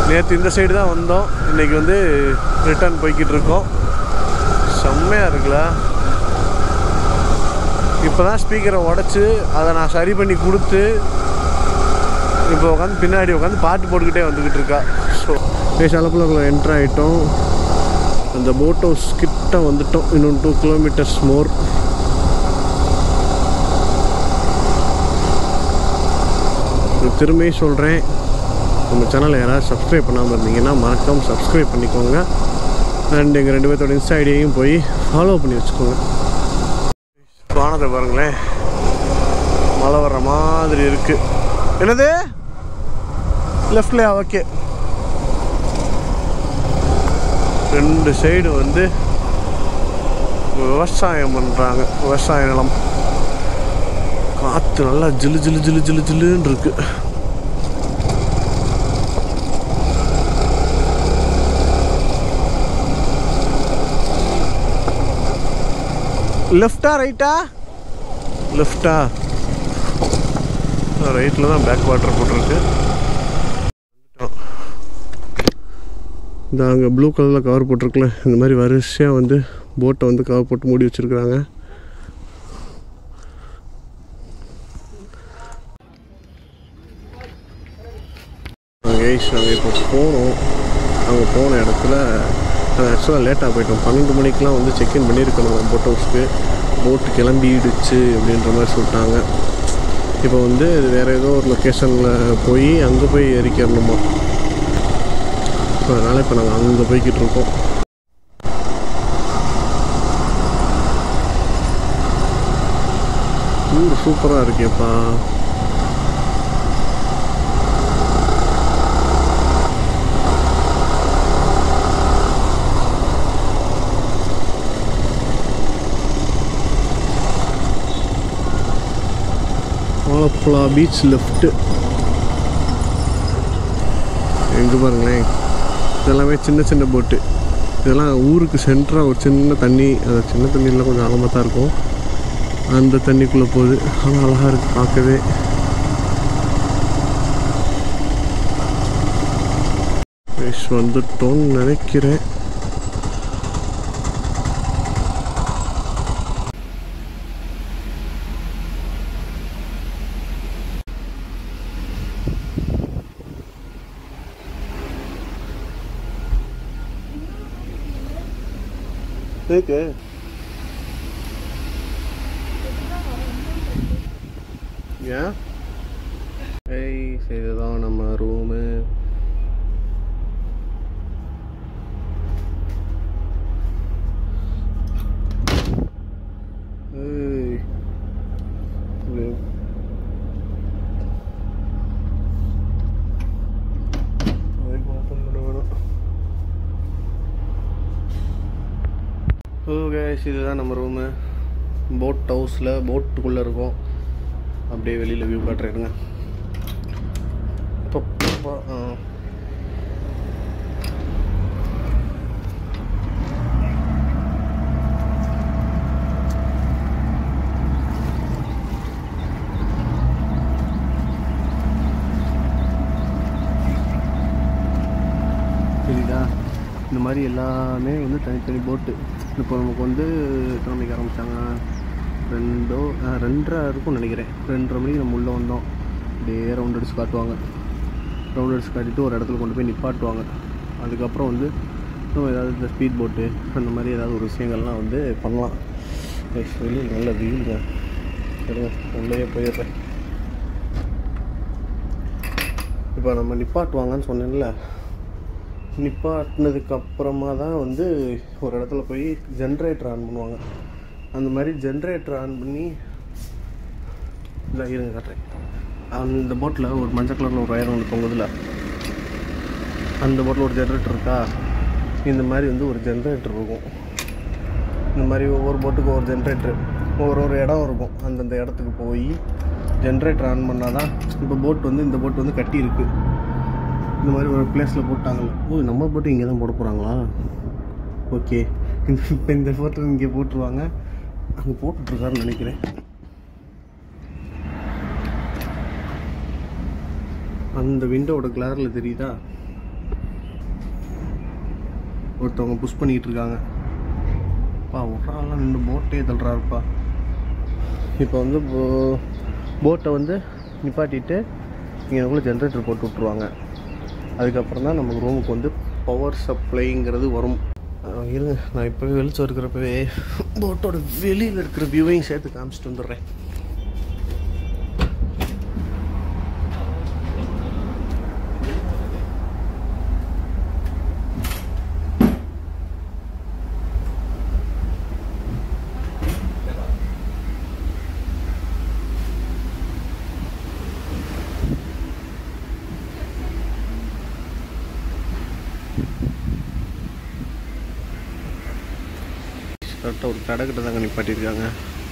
நேற்று இந்த சைடு தான் வந்தோம் இன்றைக்கி வந்து ரிட்டர்ன் போய்கிட்டு இருக்கோம் செம்மையாக இருக்குல்ல இப்போ தான் ஸ்பீக்கரை உடச்சி அதை நான் சரி பண்ணி கொடுத்து இப்போ உட்காந்து பின்னாடி உட்காந்து பாட்டு போட்டுக்கிட்டே வந்துக்கிட்டு இருக்கா ஸோ பேசாலப்புல என்ட்ரு ஆகிட்டோம் அந்த போட் ஹவுஸ் கிட்ட வந்துட்டோம் இன்னும் டூ கிலோமீட்டர்ஸ் மோர் திரும்பி சொல்கிறேன் நம்ம சேனலை யாராவது சப்ஸ்கிரைப் பண்ணாமல் இருந்தீங்கன்னா மறக்காமல் சப்ஸ்கிரைப் பண்ணிக்கோங்க அண்ட் எங்கள் ரெண்டு பேர்த்தோட இன்ஸ்டா ஐடியையும் போய் ஃபாலோ பண்ணி வச்சுக்கோங்க வானத்தை பாருங்களேன் மழை வர்ற மாதிரி இருக்கு என்னது லெஃப்ட்லையா ஓகே ரெண்டு சைடு வந்து விவசாயம் பண்ணுறாங்க விவசாய நிலம் காற்று நல்லா ஜிலு ஜிலு ஜிலு ஜிலு ஜிலுன்னு இருக்கு லெஃப்டா ரைட்டா லெஃப்டா ரைட்டில் தான் பேக் வாட்டர் போட்டிருக்கு இந்த அங்கே ப்ளூ கலரில் கவர் போட்டிருக்குல்ல இந்த மாதிரி வரிசையாக வந்து போட்டை வந்து கவர் போட்டு மூடி வச்சுருக்குறாங்க கைஸ் நாங்கள் இப்போ போனோம் அங்கே போன இடத்துல ஆக்சுவலாக லேட்டாக போயிட்டோம் பன்னெண்டு மணிக்கெலாம் வந்து செக்இன் பண்ணியிருக்கணும் போட் ஹவுஸ்க்கு போட்டு கிளம்பிடுச்சு அப்படின்ற மாதிரி சொல்லிட்டாங்க இப்போ வந்து வேறு ஏதோ ஒரு லொக்கேஷனில் போய் அங்கே போய் எரிக்கிறணுமா அதனால் இப்போ நாங்கள் அங்கே போய்கிட்டு இருக்கோம் ஊர் சூப்பராக இருக்கேப்பா ஆலப்புழா பீச் லெஃப்ட்டு எங்கே பாருங்களேன் இதெல்லாமே சின்ன சின்ன போட்டு இதெல்லாம் ஊருக்கு சென்டராக ஒரு சின்ன தண்ணி அது சின்ன தண்ணியில் கொஞ்சம் ஆழமாக தான் இருக்கும் அந்த தண்ணிக்குள்ளே போகுது ஆனால் அழகாக இருக்குது பார்க்கவே ஃபிஷ் வந்துட்டோம்னு நினைக்கிறேன் எதுக்கு ஏன் ஏய் இதுதான் நம்ம ரூமு ஏய் இது அதுக்கு open பண்ண வேணாம். ஓ கேஸ் இதுதான் நம்ம ரூமு போட் ஹவுஸில் போட்டுக்குள்ளே இருக்கோம் அப்படியே வெளியில் வியூ காட்டுறேங்க இப்போ இப்போ, ஆ. தெரியுதா இந்த மாதிரி எல்லாமே வந்து தனித்தனி போட்டு இப்போ நமக்கு வந்து எத்தனை மணிக்கு ஆரம்பித்தாங்க ரெண்டோ ஆ, ரெண்டரை இருக்கும்னு நினைக்கிறேன் ரெண்டரை மணிக்கு நம்ம உள்ளே வந்தோம் அப்படியே ரவுண்ட் அடிச்சு காட்டுவாங்க ரவுண்ட் அடிச்சு காட்டிட்டு ஒரு இடத்துல கொண்டு போய் நிப்பாட்டுவாங்க அதுக்கப்புறம் வந்து நம்ம ஏதாவது இந்த ஸ்பீட் போட்டு அந்த மாதிரி ஏதாவது ஒரு விஷயங்கள்லாம் வந்து பண்ணலாம் எஸ், வெளியில் நல்ல வெயிலுங்க சரிங்க உள்ளேயே போயிடுறேன் இப்போ நம்ம நிப்பாட்டுவாங்கன்னு சொன்னேன்ல நிப்பாட்டினதுக்கு அப்புறமா தான் வந்து ஒரு இடத்துல போய் ஜென்ரேட்டர் ஆன் பண்ணுவாங்க அந்த மாதிரி ஜென்ரேட்டர் ஆன் பண்ணி இல்லை இருங்க காட்டுறேன் அந்த போட்டில் ஒரு மஞ்சள் கலரில் ஒரு ஒயர் ஒன்று தொங்குதுல அந்த போட்டில் ஒரு ஜென்ரேட்டர் இருக்கா இந்த மாதிரி வந்து ஒரு ஜென்ரேட்டர் இருக்கும் இந்த மாதிரி ஒவ்வொரு போட்டுக்கும் ஒரு ஜென்ரேட்டர் ஒரு ஒரு இடம் இருக்கும் அந்தந்த இடத்துக்கு போய் ஜென்ரேட்டர் ஆன் பண்ணால் தான் இப்போ போட் வந்து இந்த போட் வந்து கட்டி இருக்கு இந்த மாதிரி ஒரு பிளேஸில் போட்டாங்கல்ல ஓ நம்ம போட்டு இங்கே தான் போட போகிறாங்களா ஓகே இப்போ இந்த ஃபோட்டோ இங்கே போட்டுருவாங்க அங்கே போட்டுட்ருக்காருன்னு நினைக்கிறேன் அந்த விண்டோவோட கிளாரில் தெரியுதா ஒருத்தவங்க புஷ் பண்ணிக்கிட்டு இருக்காங்க பா ஒரு ஆளாக நின்று போட்டே தள்ளுறாருப்பா இப்போ வந்து போட்டை வந்து நிப்பாட்டிட்டு இங்கேக்குள்ளே ஜென்ரேட்டர் போட்டு விட்ருவாங்க அதுக்கப்புறம் தான் நமக்கு ரூமுக்கு வந்து பவர் சப்ளைங்கிறது வரும் அஹ் இருங்க நான் இப்போவே வெளிச்சம் இருக்கிறப்பவே போட்டோட வெளியில் இருக்கிற வியூவையும் சேர்த்து காமிச்சிட்டு வந்துடுறேன் கரெக்டாக ஒரு கடை கிட்ட தாங்க நிப்பாட்டியிருக்காங்க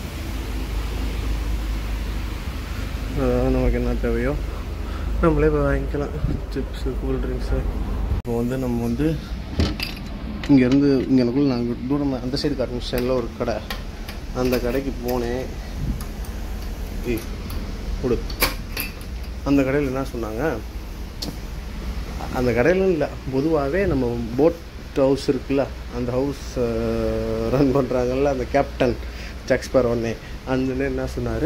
அதாவது நமக்கு என்ன தேவையோ நம்மளே போய் வாங்கிக்கலாம் சிப்ஸு கூல் ட்ரிங்க்ஸு இப்போ வந்து நம்ம வந்து இங்கேருந்து இங்கேனக்குள்ள நாங்கள் தூரமாக அந்த சைடு காட்டுமிஷனில் ஒரு கடை அந்த கடைக்கு போனேன் ஏய் கொடு அந்த கடையில் என்ன சொன்னாங்க அந்த கடையிலும் இல்லை பொதுவாகவே நம்ம போட் ஹவுஸ் இருக்குல்ல அந்த ஹவுஸ் ரன் பண்ணுறாங்கல்ல அந்த கேப்டன் ஜக்ஸ்பர் ஒன்னே அந்த என்ன சொன்னார்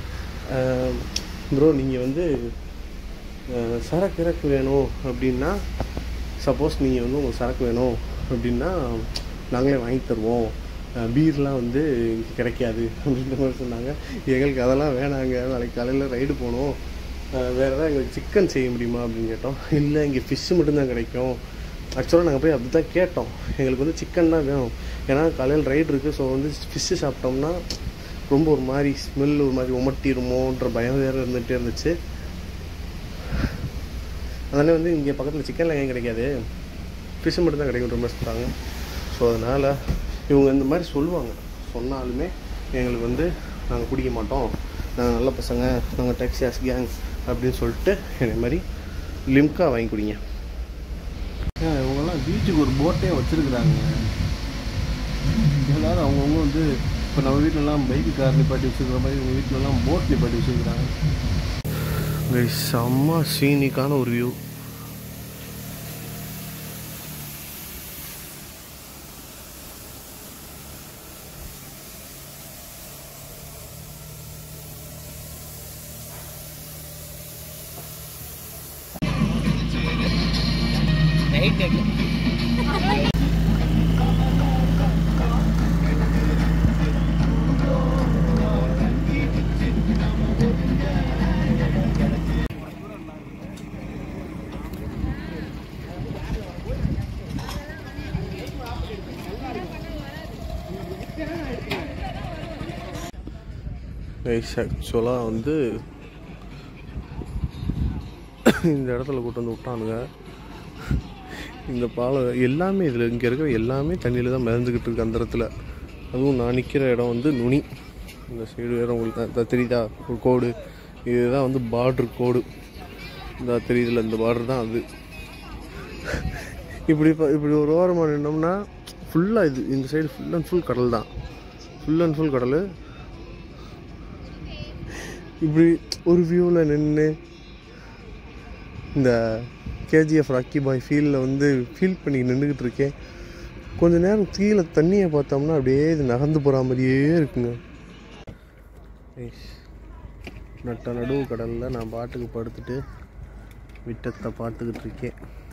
ப்ரோ நீங்கள் வந்து அஹ், சரக்கு இறக்கு வேணும் அப்படின்னா சப்போஸ் நீங்கள் வந்து உங்களுக்கு சரக்கு வேணும் அப்படின்னா நாங்களே வாங்கி தருவோம் பீர்லாம் வந்து இங்கே கிடைக்காது அப்படின்ற மாதிரி சொன்னாங்க எங்களுக்கு அதெல்லாம் வேணாங்க நாளைக்கு காலையில் ரைடு போகணும் அஹ் வேறு ஏதாவது எங்களுக்கு சிக்கன் செய்ய முடியுமா அப்படின்னு கேட்டோம் இல்லை இங்கே ஃபிஷ்ஷு மட்டும்தான் கிடைக்கும் ஆக்சுவலாக நாங்கள் போய் அப்படி தான் கேட்டோம் எங்களுக்கு வந்து சிக்கன் தான் வேணும் ஏன்னா காலையில் ரைடு இருக்குது ஸோ வந்து ஃபிஷ்ஷு சாப்பிட்டோம்னா ரொம்ப ஒரு மாதிரி ஸ்மெல் ஒரு மாதிரி உமட்டிருமோன்ற பயம் வேறு இருந்துகிட்டே இருந்துச்சு அதனால வந்து இங்கே பக்கத்தில் சிக்கன்லாம் ஏன் கிடைக்காது ஃபிஷ்ஷு மட்டும் தான் கிடைக்குன்ற மாதிரி சொல்கிறாங்க ஸோ அதனால் இவங்க இந்த மாதிரி சொல்லுவாங்க சொன்னாலுமே எங்களுக்கு வந்து நாங்கள் குடிக்க மாட்டோம் நாங்கள் நல்ல பசங்க நாங்கள் டெக்ஸியாஸ் கேங் அப்படின்னு சொல்லிட்டு என்னை மாதிரி லிம்கா வாங்கி குடிங்க ஏன் இவங்கெல்லாம் வீட்டுக்கு ஒரு போட்டே வச்சுருக்குறாங்க எல்லாரும் அவங்கவுங்க வந்து இப்போ நம்ம வீட்டிலலாம் பைக்கு கார் நிப்பாட்டி வச்சுருக்கிற மாதிரி இவங்க வீட்டிலலாம் போட் நிப்பாட்டி வச்சுருக்குறாங்க செம்ம சீனிக்கான ஒரு வியூ கைஸ் ஆக்சுவலாக வந்து இந்த இடத்துல கூட்டு வந்து விட்டானுங்க இந்த பாலம் எல்லாமே இதில் இங்கே இருக்கிற எல்லாமே தண்ணியில் தான் மிதந்துக்கிட்டு இருக்கு அந்த இடத்துல அதுவும் நான் நிற்கிற இடம் வந்து நுனி இந்த சைடு வேறு உங்களுக்கு தான் தான் தெரியுதா ஒரு கோடு இதுதான் வந்து பார்டர் கோடு இந்த தெரியுதுல இந்த பார்டர் தான் அது இப்படி இப்போ இப்படி ஒரு ஓரமாக நின்னோம்னா ஃபுல்லாக இது இந்த சைடு ஃபுல் அண்ட் ஃபுல் கடல் தான் ஃபுல் அண்ட் ஃபுல் கடல் இப்படி ஒரு வியூவில் நின்று இந்த கேஜிஎஃப் ராக்கி பாய் ஃபீல்டில் வந்து ஃபீல் பண்ணி நின்றுக்கிட்டு இருக்கேன் கொஞ்ச நேரம் கீழே தண்ணியை பார்த்தோம்னா அப்படியே இது நகர்ந்து போகிற மாதிரியே இருக்குங்க ஐஸ். நட்ட நடுவு கடலில் நான் பாட்டுக்கு படுத்துட்டு விட்டத்தை பார்த்துக்கிட்டு இருக்கேன்